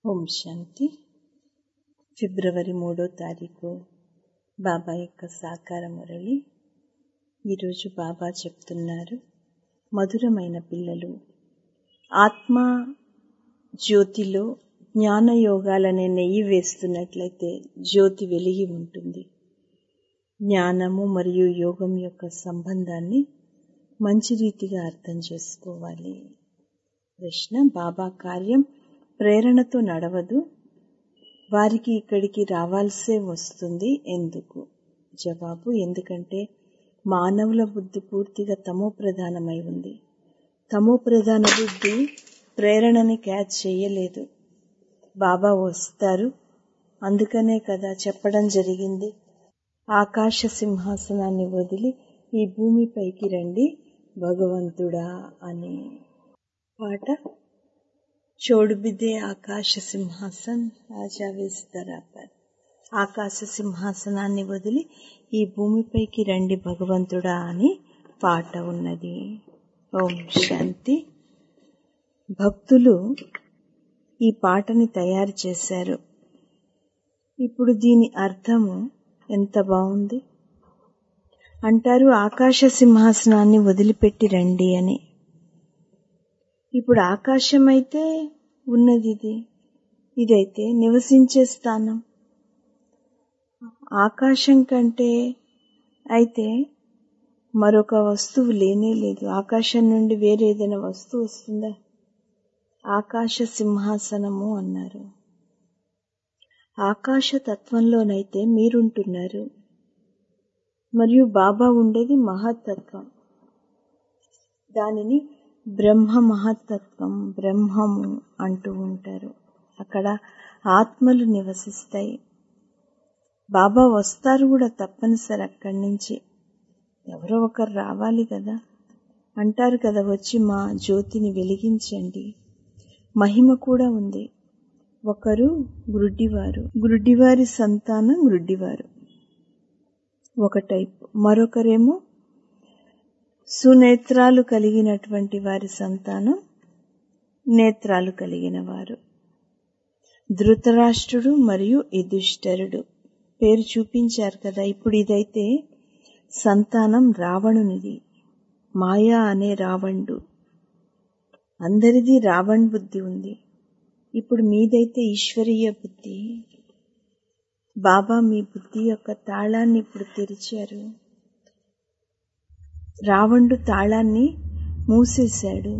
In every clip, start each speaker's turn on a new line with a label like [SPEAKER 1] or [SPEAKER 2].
[SPEAKER 1] ఓం శాంతి ఫిబ్రవరి మూడో తారీఖు బాబా యొక్క సాకార మురళి ఈరోజు బాబా చెప్తున్నారు మధురమైన పిల్లలు ఆత్మ జ్యోతిలో జ్ఞాన యోగాలనే నెయ్యి వేస్తున్నట్లయితే జ్యోతి వెలిగి ఉంటుంది జ్ఞానము మరియు యోగం యొక్క సంబంధాన్ని మంచి రీతిగా అర్థం చేసుకోవాలి ప్రశ్న బాబా కార్యం ప్రేరణతో నడవదు వారికి ఇక్కడికి రావాల్సే వస్తుంది ఎందుకు జవాబు ఎందుకంటే మానవుల బుద్ధి పూర్తిగా తమో ప్రధానమై ఉంది తమో ప్రధాన బుద్ధి ప్రేరణని క్యాచ్ చేయలేదు బాబా వస్తారు అందుకనే కదా చెప్పడం జరిగింది ఆకాశ సింహాసనాన్ని వదిలి ఈ భూమిపైకి రండి భగవంతుడా అని పాట చోడుబిదే ఆకాశ సింహాసన్ రాజా వేస్తారా ఆకాశ సింహాసనాన్ని వదిలి ఈ భూమిపైకి రండి భగవంతుడా అని పాట ఉన్నది ఓం శాంతి భక్తులు ఈ పాటని తయారు చేశారు ఇప్పుడు దీని అర్థము ఎంత బాగుంది అంటారు ఆకాశ సింహాసనాన్ని వదిలిపెట్టి రండి అని ఇప్పుడు ఆకాశం అయితే ఉన్నది ఇది ఇదైతే నివసించే స్థానం ఆకాశం కంటే అయితే మరొక వస్తువు లేనే లేదు ఆకాశం నుండి వేరే ఏదైనా వస్తువు వస్తుందా ఆకాశ సింహాసనము అన్నారు ఆకాశ తత్వంలోనైతే మీరుంటున్నారు మరియు బాబా ఉండేది మహత్తత్వం దానిని బ్రహ్మ మహత్తత్వం బ్రహ్మము అంటూ ఉంటారు అక్కడ ఆత్మలు నివసిస్తాయి బాబా వస్తారు కూడా తప్పనిసరి అక్కడి నుంచి ఎవరో ఒకరు రావాలి కదా అంటారు కదా వచ్చి మా జ్యోతిని వెలిగించండి మహిమ కూడా ఉంది ఒకరు గ్రుడ్డివారు గ్రుడ్డివారి సంతానం గ్రుడ్డివారు ఒక టైప్ మరొకరేమో సునేత్రాలు కలిగినటువంటి వారి సంతానం నేత్రాలు కలిగిన వారు ధృతరాష్ట్రుడు మరియు యుధిష్ఠరుడు పేరు చూపించారు కదా ఇప్పుడు ఇదైతే సంతానం రావణునిది మాయా అనే రావణుడు అందరిది రావణ్ బుద్ధి ఉంది ఇప్పుడు మీదైతే ఈశ్వరీయ బుద్ధి బాబా మీ బుద్ధి యొక్క తాళాన్ని ఇప్పుడు తెరిచారు రావణుడు తాళాన్ని మూసేశాడు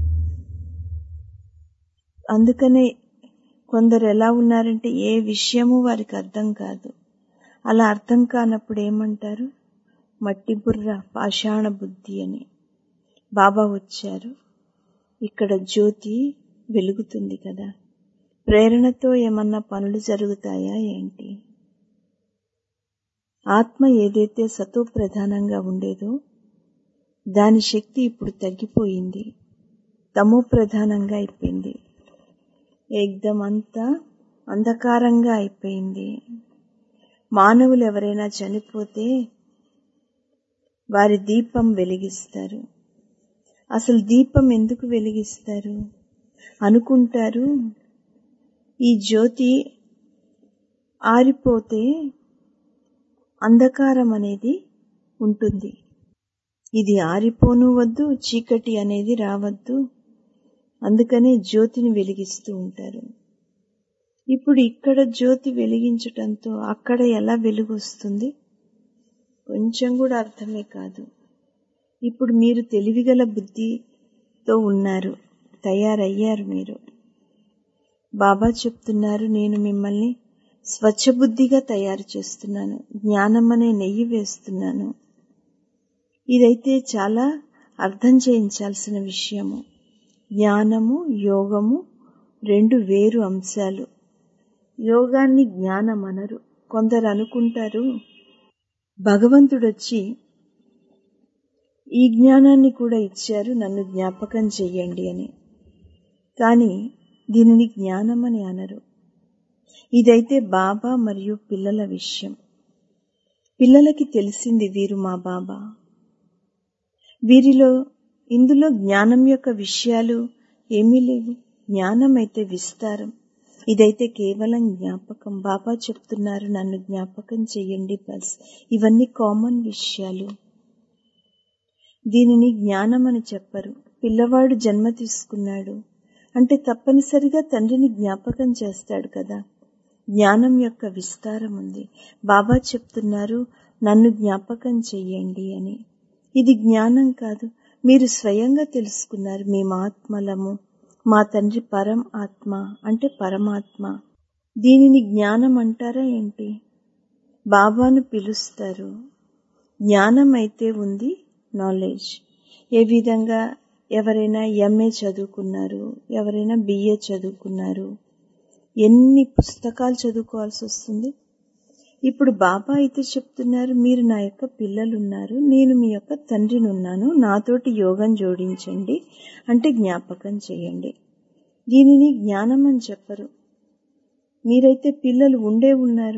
[SPEAKER 1] అందుకనే కొందరు ఎలా ఉన్నారంటే ఏ విషయము వారికి అర్థం కాదు అలా అర్థం కానప్పుడు ఏమంటారు మట్టి బుర్ర పాషాణ బుద్ధి అని బాబా వచ్చారు ఇక్కడ జ్యోతి వెలుగుతుంది కదా ప్రేరణతో ఏమన్నా పనులు జరుగుతాయా ఏంటి ఆత్మ ఏదైతే సతో ప్రధానంగా ఉండేదో దాని శక్తి ఇప్పుడు తగ్గిపోయింది తమో ప్రధానంగా అయిపోయింది ఏకదం అంతా అంధకారంగా అయిపోయింది మానవులు ఎవరైనా చనిపోతే వారి దీపం వెలిగిస్తారు అసలు దీపం ఎందుకు వెలిగిస్తారు అనుకుంటారు ఈ జ్యోతి ఆరిపోతే అంధకారం అనేది ఉంటుంది ఇది ఆరిపోను వద్దు చీకటి అనేది రావద్దు అందుకనే జ్యోతిని వెలిగిస్తూ ఉంటారు ఇప్పుడు ఇక్కడ జ్యోతి వెలిగించటంతో అక్కడ ఎలా వెలుగు వస్తుంది కొంచెం కూడా అర్థమే కాదు ఇప్పుడు మీరు తెలివిగల బుద్ధితో ఉన్నారు తయారయ్యారు మీరు బాబా చెప్తున్నారు నేను మిమ్మల్ని స్వచ్ఛబుద్ధిగా తయారు చేస్తున్నాను జ్ఞానం అనే నెయ్యి వేస్తున్నాను ఇదైతే చాలా అర్థం చేయించాల్సిన విషయము జ్ఞానము యోగము రెండు వేరు అంశాలు యోగాన్ని జ్ఞానం అనరు కొందరు అనుకుంటారు భగవంతుడొచ్చి ఈ జ్ఞానాన్ని కూడా ఇచ్చారు నన్ను జ్ఞాపకం చెయ్యండి అని కానీ దీనిని జ్ఞానం అని అనరు ఇదైతే బాబా మరియు పిల్లల విషయం పిల్లలకి తెలిసింది వీరు మా బాబా వీరిలో ఇందులో జ్ఞానం యొక్క విషయాలు ఏమీ లేవు జ్ఞానం అయితే విస్తారం ఇదైతే కేవలం జ్ఞాపకం బాబా చెప్తున్నారు నన్ను జ్ఞాపకం చెయ్యండి బస్ ఇవన్నీ కామన్ విషయాలు దీనిని జ్ఞానం అని చెప్పరు పిల్లవాడు జన్మ తీసుకున్నాడు అంటే తప్పనిసరిగా తండ్రిని జ్ఞాపకం చేస్తాడు కదా జ్ఞానం యొక్క విస్తారం ఉంది బాబా చెప్తున్నారు నన్ను జ్ఞాపకం చెయ్యండి అని ఇది జ్ఞానం కాదు మీరు స్వయంగా తెలుసుకున్నారు మేము ఆత్మలము మా తండ్రి పరం ఆత్మ అంటే పరమాత్మ దీనిని జ్ఞానం అంటారా ఏంటి బాబాను పిలుస్తారు జ్ఞానం అయితే ఉంది నాలెడ్జ్ ఏ విధంగా ఎవరైనా ఎంఏ చదువుకున్నారు ఎవరైనా బిఏ చదువుకున్నారు ఎన్ని పుస్తకాలు చదువుకోవాల్సి వస్తుంది ఇప్పుడు బాబా అయితే చెప్తున్నారు మీరు నా యొక్క పిల్లలు ఉన్నారు నేను మీ యొక్క తండ్రిని ఉన్నాను నాతోటి యోగం జోడించండి అంటే జ్ఞాపకం చేయండి దీనిని జ్ఞానం అని చెప్పరు మీరైతే పిల్లలు ఉండే ఉన్నారు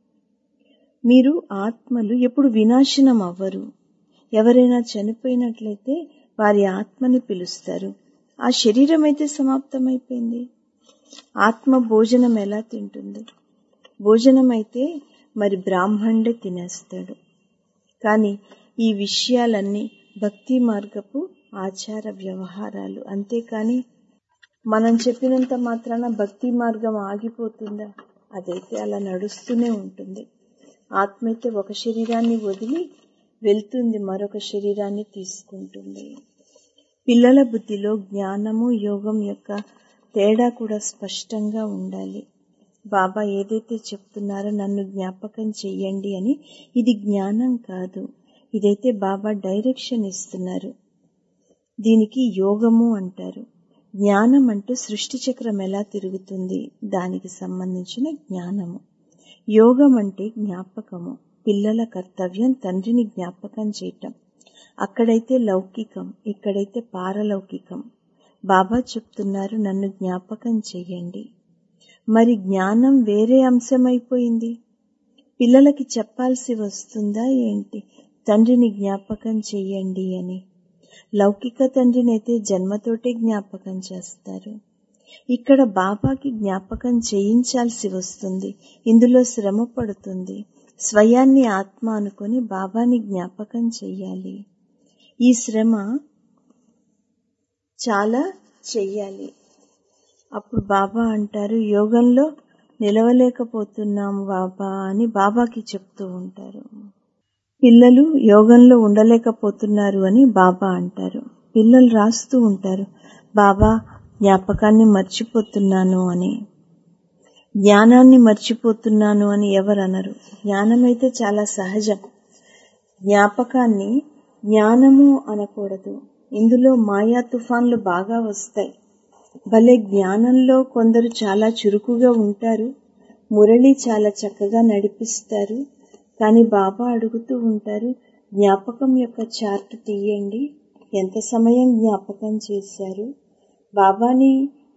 [SPEAKER 1] మీరు ఆత్మలు ఎప్పుడు వినాశనం అవ్వరు ఎవరైనా చనిపోయినట్లయితే వారి ఆత్మని పిలుస్తారు ఆ శరీరం అయితే సమాప్తమైపోయింది ఆత్మ భోజనం ఎలా తింటుంది భోజనం అయితే మరి బ్రాహ్మణుడే తినేస్తాడు కానీ ఈ విషయాలన్నీ భక్తి మార్గపు ఆచార వ్యవహారాలు అంతేకాని మనం చెప్పినంత మాత్రాన భక్తి మార్గం ఆగిపోతుందా అదైతే అలా నడుస్తూనే ఉంటుంది ఆత్మ అయితే ఒక శరీరాన్ని వదిలి వెళ్తుంది మరొక శరీరాన్ని తీసుకుంటుంది పిల్లల బుద్ధిలో జ్ఞానము యోగం యొక్క తేడా కూడా స్పష్టంగా ఉండాలి బాబా ఏదైతే చెప్తున్నారో నన్ను జ్ఞాపకం చెయ్యండి అని ఇది జ్ఞానం కాదు ఇదైతే బాబా డైరెక్షన్ ఇస్తున్నారు దీనికి యోగము అంటారు జ్ఞానం అంటే సృష్టి చక్రం ఎలా తిరుగుతుంది దానికి సంబంధించిన జ్ఞానము యోగం అంటే జ్ఞాపకము పిల్లల కర్తవ్యం తండ్రిని జ్ఞాపకం చేయటం అక్కడైతే లౌకికం ఇక్కడైతే పారలౌకికం బాబా చెప్తున్నారు నన్ను జ్ఞాపకం చెయ్యండి మరి జ్ఞానం వేరే అంశమైపోయింది పిల్లలకి చెప్పాల్సి వస్తుందా ఏంటి తండ్రిని జ్ఞాపకం చెయ్యండి అని లౌకిక తండ్రినైతే జన్మతోటే జ్ఞాపకం చేస్తారు ఇక్కడ బాబాకి జ్ఞాపకం చేయించాల్సి వస్తుంది ఇందులో శ్రమ పడుతుంది స్వయాన్ని ఆత్మ అనుకొని బాబాని జ్ఞాపకం చెయ్యాలి ఈ శ్రమ చాలా చెయ్యాలి అప్పుడు బాబా అంటారు యోగంలో నిలవలేకపోతున్నాము బాబా అని బాబాకి చెప్తూ ఉంటారు పిల్లలు యోగంలో ఉండలేకపోతున్నారు అని బాబా అంటారు పిల్లలు రాస్తూ ఉంటారు బాబా జ్ఞాపకాన్ని మర్చిపోతున్నాను అని జ్ఞానాన్ని మర్చిపోతున్నాను అని ఎవరు అనరు జ్ఞానం అయితే చాలా సహజం జ్ఞాపకాన్ని జ్ఞానము అనకూడదు ఇందులో మాయా తుఫాన్లు బాగా వస్తాయి భలే జ్ఞానంలో కొందరు చాలా చురుకుగా ఉంటారు మురళి చాలా చక్కగా నడిపిస్తారు కానీ బాబా అడుగుతూ ఉంటారు జ్ఞాపకం యొక్క చార్ట్ తీయండి ఎంత సమయం జ్ఞాపకం చేశారు బాబాని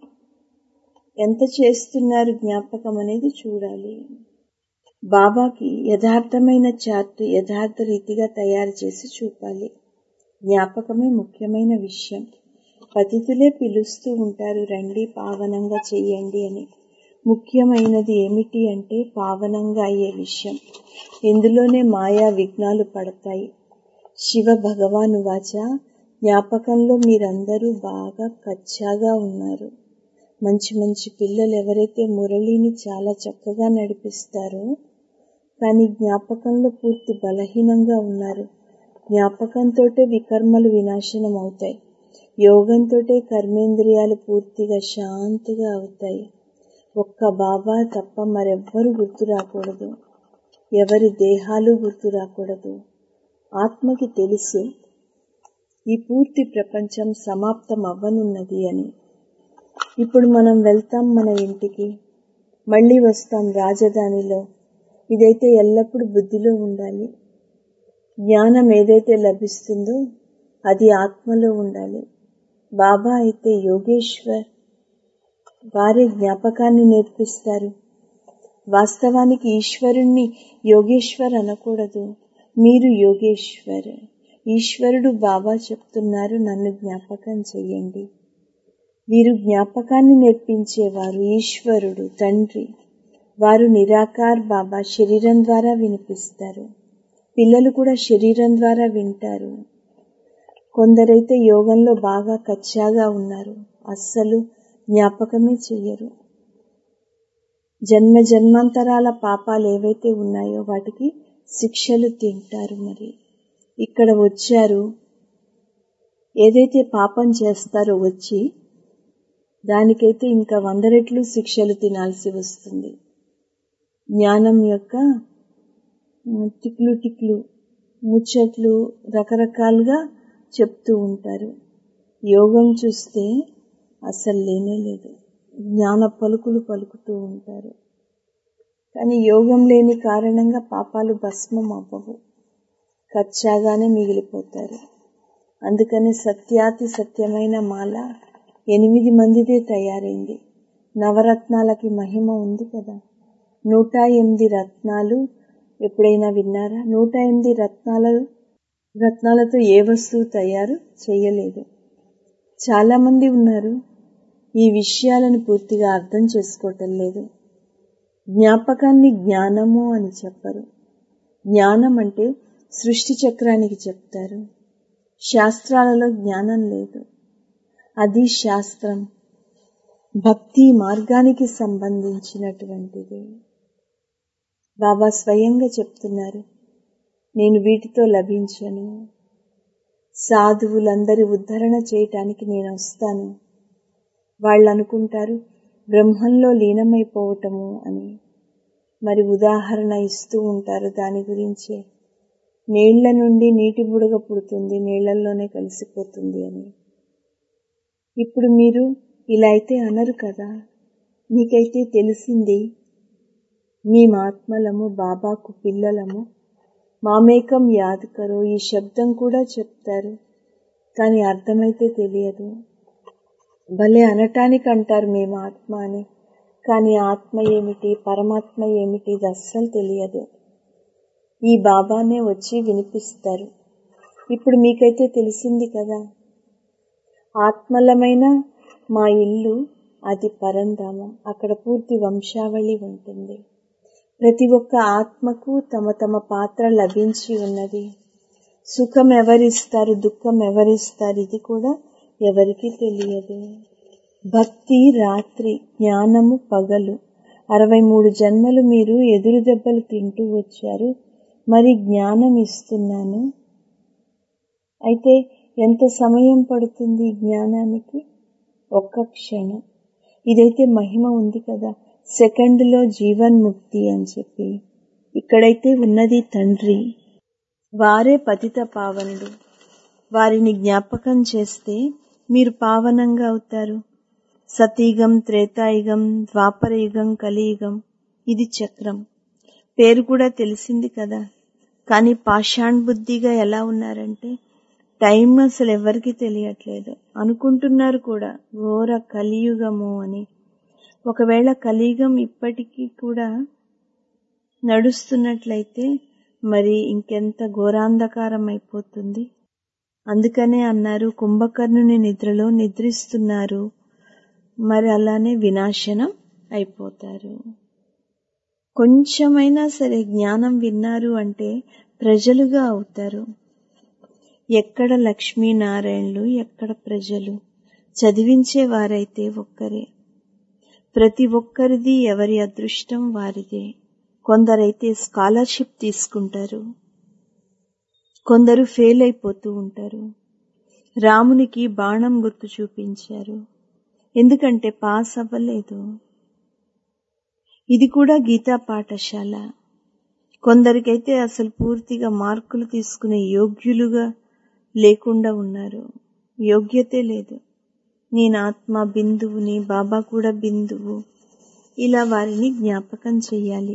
[SPEAKER 1] ఎంత చేస్తున్నారు జ్ఞాపకం అనేది చూడాలి బాబాకి యథార్థమైన చార్ట్ యథార్థ రీతిగా తయారు చేసి చూపాలి జ్ఞాపకమే ముఖ్యమైన విషయం పతితులే పిలుస్తూ ఉంటారు రండి పావనంగా చెయ్యండి అని ముఖ్యమైనది ఏమిటి అంటే పావనంగా అయ్యే విషయం ఇందులోనే మాయా విఘ్నాలు పడతాయి శివ భగవాను వాచ జ్ఞాపకంలో మీరందరూ బాగా కచ్చాగా ఉన్నారు మంచి మంచి పిల్లలు ఎవరైతే మురళిని చాలా చక్కగా నడిపిస్తారో కానీ జ్ఞాపకంలో పూర్తి బలహీనంగా ఉన్నారు జ్ఞాపకంతో వికర్మలు వినాశనం అవుతాయి యోగంతో కర్మేంద్రియాలు పూర్తిగా శాంతిగా అవుతాయి ఒక్క బాబా తప్ప మరెవ్వరు గుర్తు రాకూడదు ఎవరి దేహాలు గుర్తు రాకూడదు ఆత్మకి తెలుసు ఈ పూర్తి ప్రపంచం సమాప్తం అవ్వనున్నది అని ఇప్పుడు మనం వెళ్తాం మన ఇంటికి మళ్ళీ వస్తాం రాజధానిలో ఇదైతే ఎల్లప్పుడూ బుద్ధిలో ఉండాలి జ్ఞానం ఏదైతే లభిస్తుందో అది ఆత్మలో ఉండాలి బాబా అయితే యోగేశ్వర్ వారే జ్ఞాపకాన్ని నేర్పిస్తారు వాస్తవానికి ఈశ్వరుణ్ణి యోగేశ్వర్ అనకూడదు మీరు యోగేశ్వర్ ఈశ్వరుడు బాబా చెప్తున్నారు నన్ను జ్ఞాపకం చెయ్యండి వీరు జ్ఞాపకాన్ని నేర్పించేవారు ఈశ్వరుడు తండ్రి వారు నిరాకార్ బాబా శరీరం ద్వారా వినిపిస్తారు పిల్లలు కూడా శరీరం ద్వారా వింటారు కొందరైతే యోగంలో బాగా కచ్చాగా ఉన్నారు అస్సలు జ్ఞాపకమే చెయ్యరు జన్మ జన్మాంతరాల పాపాలు ఏవైతే ఉన్నాయో వాటికి శిక్షలు తింటారు మరి ఇక్కడ వచ్చారు ఏదైతే పాపం చేస్తారో వచ్చి దానికైతే ఇంకా వంద రెట్లు శిక్షలు తినాల్సి వస్తుంది జ్ఞానం యొక్క టిక్లు టిక్లు ముచ్చట్లు రకరకాలుగా చెప్తూ ఉంటారు యోగం చూస్తే అసలు లేనే లేదు జ్ఞాన పలుకులు పలుకుతూ ఉంటారు కానీ యోగం లేని కారణంగా పాపాలు భస్మం అవ్వవు కచ్చాగానే మిగిలిపోతారు అందుకని సత్యాతి సత్యమైన మాల ఎనిమిది మందిదే తయారైంది నవరత్నాలకి మహిమ ఉంది కదా నూట ఎనిమిది రత్నాలు ఎప్పుడైనా విన్నారా నూట ఎనిమిది రత్నాల రత్నాలతో ఏ వస్తువు తయారు చేయలేదు చాలా మంది ఉన్నారు ఈ విషయాలను పూర్తిగా అర్థం చేసుకోవటం లేదు జ్ఞాపకాన్ని జ్ఞానము అని చెప్పరు జ్ఞానం అంటే సృష్టి చక్రానికి చెప్తారు శాస్త్రాలలో జ్ఞానం లేదు అది శాస్త్రం భక్తి మార్గానికి సంబంధించినటువంటిది బాబా స్వయంగా చెప్తున్నారు నేను వీటితో లభించను సాధువులందరి ఉద్ధరణ చేయటానికి నేను వస్తాను వాళ్ళు అనుకుంటారు బ్రహ్మంలో లీనమైపోవటము అని మరి ఉదాహరణ ఇస్తూ ఉంటారు దాని గురించే నీళ్ల నుండి నీటి బుడగ పుడుతుంది నీళ్లల్లోనే కలిసిపోతుంది అని ఇప్పుడు మీరు ఇలా అయితే అనరు కదా మీకైతే తెలిసింది మీ ఆత్మలము బాబాకు పిల్లలము మామేకం యాద్ కరో ఈ శబ్దం కూడా చెప్తారు కానీ అర్థమైతే తెలియదు భలే అనటానికి అంటారు మేము ఆత్మ అని కానీ ఆత్మ ఏమిటి పరమాత్మ ఏమిటి ఇది అస్సలు తెలియదు ఈ బాబానే వచ్చి వినిపిస్తారు ఇప్పుడు మీకైతే తెలిసింది కదా ఆత్మలమైన మా ఇల్లు అది పరంధామం అక్కడ పూర్తి వంశావళి ఉంటుంది ప్రతి ఒక్క ఆత్మకు తమ తమ పాత్ర లభించి ఉన్నది సుఖం ఎవరిస్తారు దుఃఖం ఎవరిస్తారు ఇది కూడా ఎవరికి తెలియదు భక్తి రాత్రి జ్ఞానము పగలు అరవై మూడు జన్మలు మీరు ఎదురు దెబ్బలు తింటూ వచ్చారు మరి జ్ఞానం ఇస్తున్నాను అయితే ఎంత సమయం పడుతుంది జ్ఞానానికి ఒక్క క్షణం ఇదైతే మహిమ ఉంది కదా సెకండ్లో జీవన్ముక్తి అని చెప్పి ఇక్కడైతే ఉన్నది తండ్రి వారే పతిత పావనుడు వారిని జ్ఞాపకం చేస్తే మీరు పావనంగా అవుతారు సతీగం త్రేతాయుగం ద్వాపరయుగం కలియుగం ఇది చక్రం పేరు కూడా తెలిసింది కదా కానీ పాషాణ్ బుద్ధిగా ఎలా ఉన్నారంటే టైం అసలు ఎవరికి తెలియట్లేదు అనుకుంటున్నారు కూడా ఘోర కలియుగము అని ఒకవేళ కలియుగం ఇప్పటికీ కూడా నడుస్తున్నట్లయితే మరి ఇంకెంత ఘోరాంధకారం అయిపోతుంది అందుకనే అన్నారు కుంభకర్ణుని నిద్రలో నిద్రిస్తున్నారు మరి అలానే వినాశనం అయిపోతారు కొంచెమైనా సరే జ్ఞానం విన్నారు అంటే ప్రజలుగా అవుతారు ఎక్కడ లక్ష్మీనారాయణలు ఎక్కడ ప్రజలు చదివించే వారైతే ఒక్కరే ప్రతి ఒక్కరిది ఎవరి అదృష్టం వారిదే కొందరైతే స్కాలర్షిప్ తీసుకుంటారు కొందరు ఫెయిల్ అయిపోతూ ఉంటారు రామునికి బాణం గుర్తు చూపించారు ఎందుకంటే పాస్ అవ్వలేదు ఇది కూడా గీతా పాఠశాల కొందరికైతే అసలు పూర్తిగా మార్కులు తీసుకునే యోగ్యులుగా లేకుండా ఉన్నారు యోగ్యతే లేదు నేను ఆత్మ బిందువుని బాబా కూడా బిందువు ఇలా వారిని జ్ఞాపకం చెయ్యాలి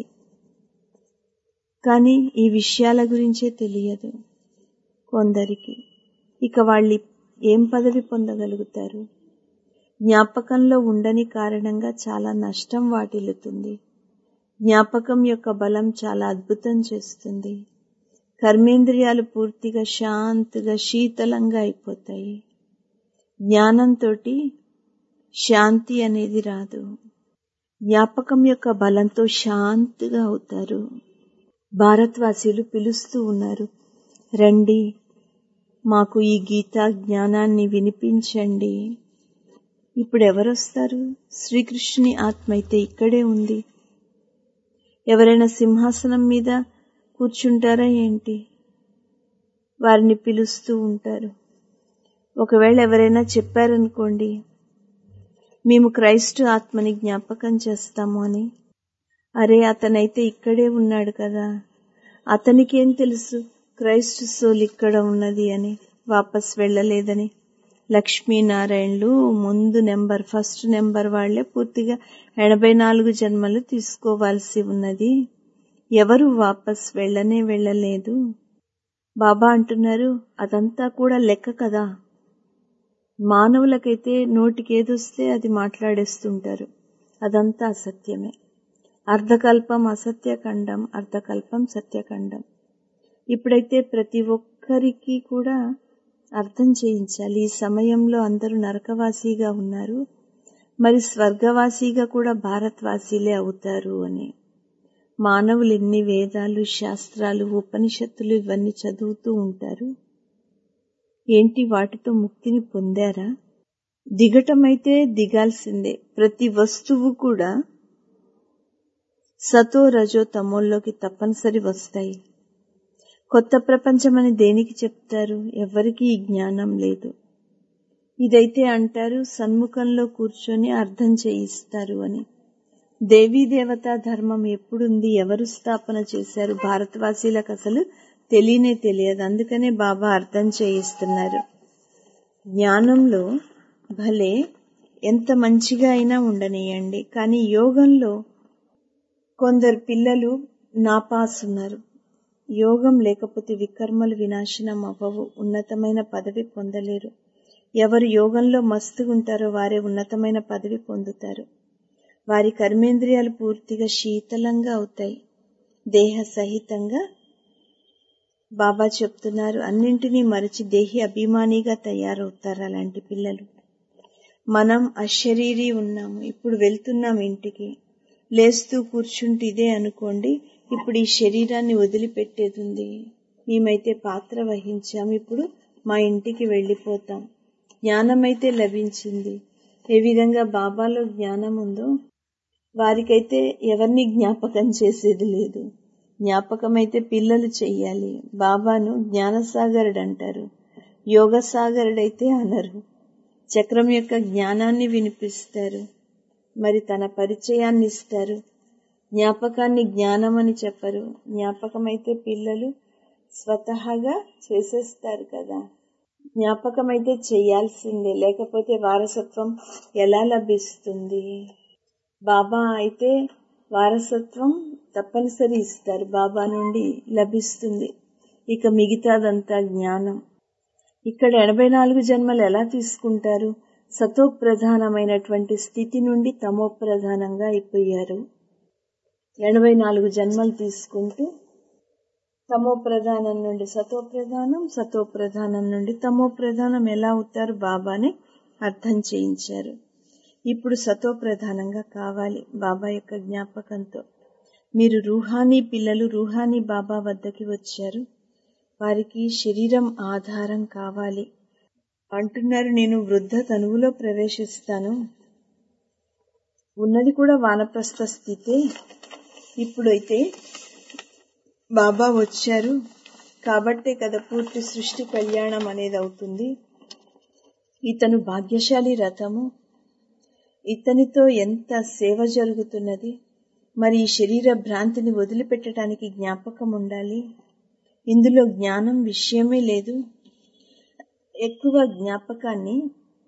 [SPEAKER 1] కానీ ఈ విషయాల గురించే తెలియదు కొందరికి ఇక వాళ్ళు ఏం పదవి పొందగలుగుతారు జ్ఞాపకంలో ఉండని కారణంగా చాలా నష్టం వాటిల్లుతుంది జ్ఞాపకం యొక్క బలం చాలా అద్భుతం చేస్తుంది కర్మేంద్రియాలు పూర్తిగా శాంతిగా శీతలంగా అయిపోతాయి జ్ఞానంతో శాంతి అనేది రాదు జ్ఞాపకం యొక్క బలంతో శాంతిగా అవుతారు భారత్వాసీలు పిలుస్తూ ఉన్నారు రండి మాకు ఈ గీతా జ్ఞానాన్ని వినిపించండి ఇప్పుడు ఎవరొస్తారు శ్రీకృష్ణుని ఆత్మ అయితే ఇక్కడే ఉంది ఎవరైనా సింహాసనం మీద కూర్చుంటారా ఏంటి వారిని పిలుస్తూ ఉంటారు ఒకవేళ ఎవరైనా చెప్పారనుకోండి మేము క్రైస్తు ఆత్మని జ్ఞాపకం చేస్తాము అని అరే అతనైతే ఇక్కడే ఉన్నాడు కదా అతనికేం తెలుసు క్రైస్తు సోల్ ఇక్కడ ఉన్నది అని వాపస్ వెళ్ళలేదని లక్ష్మీనారాయణలు ముందు నెంబర్ ఫస్ట్ నెంబర్ వాళ్లే పూర్తిగా ఎనభై నాలుగు జన్మలు తీసుకోవాల్సి ఉన్నది ఎవరు వాపస్ వెళ్ళనే వెళ్ళలేదు బాబా అంటున్నారు అదంతా కూడా లెక్క కదా మానవులకైతే నోటికి ఏదొస్తే అది మాట్లాడేస్తుంటారు అదంతా అసత్యమే అర్ధకల్పం అసత్యఖండం అర్ధకల్పం సత్యఖండం ఇప్పుడైతే ప్రతి ఒక్కరికి కూడా అర్థం చేయించాలి ఈ సమయంలో అందరూ నరకవాసీగా ఉన్నారు మరి స్వర్గవాసీగా కూడా భారత్వాసీలే అవుతారు అని మానవులు ఎన్ని వేదాలు శాస్త్రాలు ఉపనిషత్తులు ఇవన్నీ చదువుతూ ఉంటారు ఏంటి వాటితో ముక్తిని పొందారా దిగటమైతే దిగాల్సిందే ప్రతి వస్తువు కూడా సతో రజో తమోల్లోకి తప్పనిసరి వస్తాయి కొత్త ప్రపంచమని దేనికి చెప్తారు ఎవరికి ఈ జ్ఞానం లేదు ఇదైతే అంటారు సన్ముఖంలో కూర్చొని అర్థం చేయిస్తారు అని దేవీ దేవతా ధర్మం ఎప్పుడుంది ఎవరు స్థాపన చేశారు భారతవాసీలకు అసలు తెలియనే తెలియదు అందుకనే బాబా అర్థం చేయిస్తున్నారు జ్ఞానంలో భలే ఎంత మంచిగా అయినా ఉండనియండి కానీ యోగంలో కొందరు పిల్లలు నాపాస్ ఉన్నారు యోగం లేకపోతే వికర్మలు వినాశనం అవ్వవు ఉన్నతమైన పదవి పొందలేరు ఎవరు యోగంలో మస్తుగా ఉంటారో వారే ఉన్నతమైన పదవి పొందుతారు వారి కర్మేంద్రియాలు పూర్తిగా శీతలంగా అవుతాయి దేహ సహితంగా బాబా చెప్తున్నారు అన్నింటినీ మరచి దేహి అభిమానిగా తయారవుతారు అలాంటి పిల్లలు మనం అశరీరి ఉన్నాము ఇప్పుడు వెళ్తున్నాం ఇంటికి లేస్తూ కూర్చుంటే ఇదే అనుకోండి ఇప్పుడు ఈ శరీరాన్ని వదిలిపెట్టేది ఉంది మేమైతే పాత్ర వహించాం ఇప్పుడు మా ఇంటికి వెళ్ళిపోతాం జ్ఞానం అయితే లభించింది ఏ విధంగా బాబాలో జ్ఞానం ఉందో వారికైతే ఎవరిని జ్ఞాపకం చేసేది లేదు జ్ఞాపకం అయితే పిల్లలు చెయ్యాలి బాబాను జ్ఞానసాగరుడు అంటారు యోగ సాగరుడైతే అనరు చక్రం యొక్క జ్ఞానాన్ని వినిపిస్తారు మరి తన పరిచయాన్ని ఇస్తారు జ్ఞాపకాన్ని జ్ఞానం అని చెప్పరు జ్ఞాపకం అయితే పిల్లలు స్వతహాగా చేసేస్తారు కదా జ్ఞాపకం అయితే చేయాల్సిందే లేకపోతే వారసత్వం ఎలా లభిస్తుంది బాబా అయితే వారసత్వం తప్పనిసరి ఇస్తారు బాబా నుండి లభిస్తుంది ఇక మిగతాదంతా జ్ఞానం ఇక్కడ ఎనభై నాలుగు జన్మలు ఎలా తీసుకుంటారు సతో ప్రధానమైనటువంటి స్థితి నుండి తమో ప్రధానంగా అయిపోయారు ఎనభై నాలుగు జన్మలు తీసుకుంటూ తమో ప్రధానం నుండి సతో ప్రధానం సతో ప్రధానం నుండి తమో ప్రధానం ఎలా అవుతారు బాబాని అర్థం చేయించారు ఇప్పుడు సతో ప్రధానంగా కావాలి బాబా యొక్క జ్ఞాపకంతో మీరు రూహానీ పిల్లలు రూహానీ బాబా వద్దకి వచ్చారు వారికి శరీరం ఆధారం కావాలి అంటున్నారు నేను వృద్ధ తనువులో ప్రవేశిస్తాను ఉన్నది కూడా వానప్రస్థ స్థితే ఇప్పుడైతే బాబా వచ్చారు కాబట్టే కదా పూర్తి సృష్టి కళ్యాణం అనేది అవుతుంది ఇతను భాగ్యశాలి రథము ఇతనితో ఎంత సేవ జరుగుతున్నది మరి ఈ శరీర భ్రాంతిని వదిలిపెట్టడానికి జ్ఞాపకం ఉండాలి ఇందులో జ్ఞానం విషయమే లేదు ఎక్కువ జ్ఞాపకాన్ని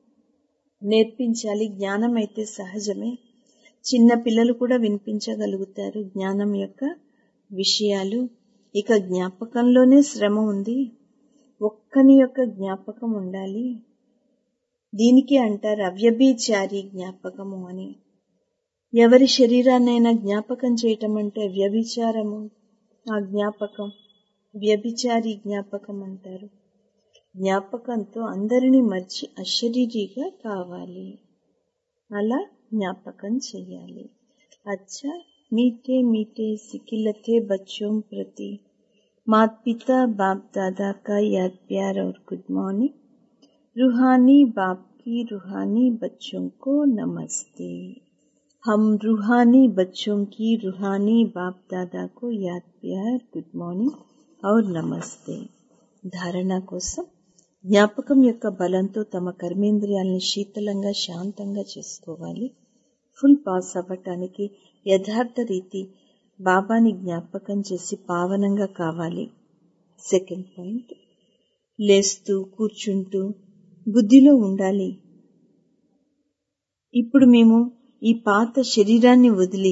[SPEAKER 1] నేర్పించాలి జ్ఞానం అయితే సహజమే చిన్న పిల్లలు కూడా వినిపించగలుగుతారు జ్ఞానం యొక్క విషయాలు ఇక జ్ఞాపకంలోనే శ్రమ ఉంది ఒక్కని యొక్క జ్ఞాపకం ఉండాలి దీనికి అంటారు అవ్యభిచారి జ్ఞాపకము అని ఎవరి శరీరాన్నైనా జ్ఞాపకం చేయటం అంటే వ్యభిచారము ఆ జ్ఞాపకం వ్యభిచారి జ్ఞాపకం అంటారు జ్ఞాపకంతో అందరినీ మర్చి అశరీరిగా కావాలి అలా జ్ఞాపకం చెయ్యాలి అచ్చా మీఠే మీఠే సికిలతే బచ్చోं ప్రతి मात पिता बाप दादा का याद प्यार और गुड मॉर्निंग रूहानी बाप की रूहानी बच्चों को नमस्ते हम रूहानी बच्चों की रूहानी बाप दादा को याद प्यार गुड మార్నింగ్ और నమస్తే ధారణ కోసం జ్ఞాపకం యొక్క బలంతో తమ కర్మేంద్రియాలను శీతలంగా శాంతంగా చేసుకోవాలి ఫుల్ పాస్ అవ్వటానికి యథార్థ రీతి బాబాని జ్ఞాపకం చేసి పావనంగా కావాలి సెకండ్ పాయింట్ లేస్తూ కూర్చుంటూ బుద్ధిలో ఉండాలి ఇప్పుడు మేము ఈ పాత శరీరాన్ని వదిలి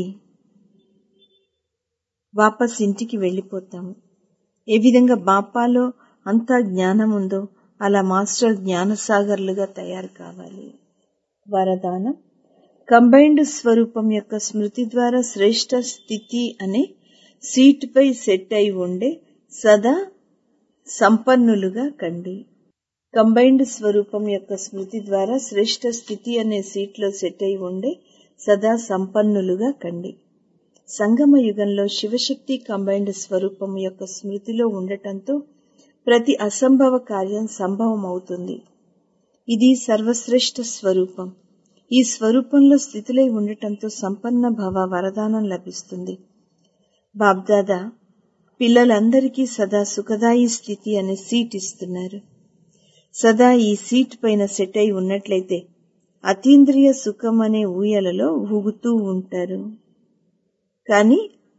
[SPEAKER 1] వాపస్ ఇంటికి వెళ్ళిపోతాము ఏ విధంగా బాపాలో అంతా జ్ఞానం ఉందో అలా మాస్టర్ జ్ఞానసాగర్లుగా తయారు కావాలి వరదానం కంబైన్డ్ స్వరూపం యొక్క స్మృతి ద్వారా శ్రేష్ట స్థితి అనే సీటుపై సెట్ అయి ఉండే సదా సంపన్నులుగా కండి కంబైన్డ్ స్వరూపం యొక్క స్మృతి ద్వారా శ్రేష్ట స్థితి అనే సీట్లో సెట్ అయి ఉండే సదా సంపన్నులుగా కండి సంగమ యుగంలో శివశక్తి కంబైన్డ్ స్వరూపం యొక్క స్మృతిలో ఉండటంతో ప్రతి అసంభవ కార్యం సంభవం అవుతుంది ఇది సర్వశ్రేష్ఠ స్వరూపం ఈ స్వరూపంలో స్థితిలై ఉండటంతో సంపన్న భవ వరదానం లభిస్తుంది బాబ్దాదా పిల్లలందరికీ సదా సుఖదాయి స్థితి అనే సీట్ ఇస్తున్నారు సదా ఈ సీట్ పైన సెట్ అయి ఉన్నట్లయితే అతీంద్రియ సుఖం అనే ఊయలలో ఊగుతూ ఉంటారు కానీ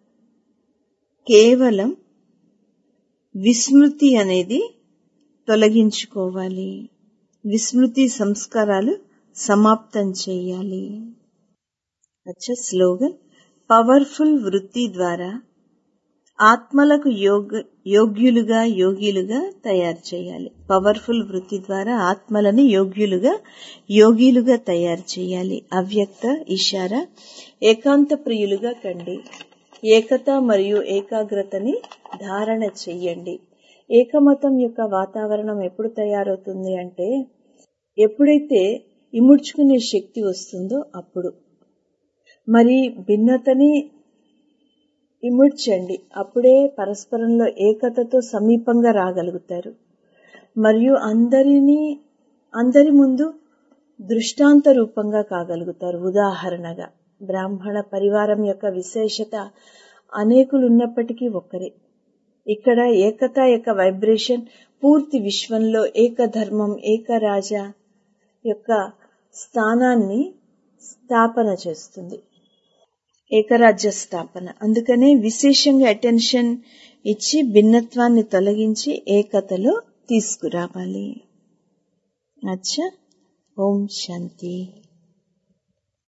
[SPEAKER 1] కేవలం విస్మృతి అనేది తొలగించుకోవాలి విస్మృతి సంస్కారాలు సమాప్తం చేయాలి అచ్చా స్లోగన్ పవర్ఫుల్ వృత్తి ద్వారా ఆత్మలకు యోగ యోగ్యులుగా యోగిలుగా తయారు చేయాలి పవర్ఫుల్ వృత్తి ద్వారా ఆత్మలను యోగ్యులుగా యోగిలుగా తయారు చేయాలి అవ్యక్త ఇషారా ఏకాంత ప్రియులుగా కండి ఏకత మరియు ఏకాగ్రతని ధారణ చెయ్యండి ఏకమతం యొక్క వాతావరణం ఎప్పుడు తయారవుతుంది అంటే ఎప్పుడైతే ఇముడ్చుకునే శక్తి వస్తుందో అప్పుడు మరి భిన్నతని ఇముడ్చండి అప్పుడే పరస్పరంలో ఏకతతో సమీపంగా రాగలుగుతారు మరియు అందరినీ అందరి ముందు దృష్టాంత రూపంగా కాగలుగుతారు ఉదాహరణగా బ్రాహ్మణ పరివారం యొక్క విశేషత అనేకులు ఉన్నప్పటికీ ఒక్కరే ఇక్కడ ఏకత యొక్క వైబ్రేషన్ పూర్తి విశ్వంలో ఏకధర్మం ఏకరాజా యొక్క స్థానాన్ని స్థాపన చేస్తుంది ఏకరాజ్య స్థాపన అందుకనే విశేషంగా అటెన్షన్ ఇచ్చి భిన్నత్వాన్ని తొలగించి ఏకతలో తీసుకురావాలి అచ్చా ఓం శాంతి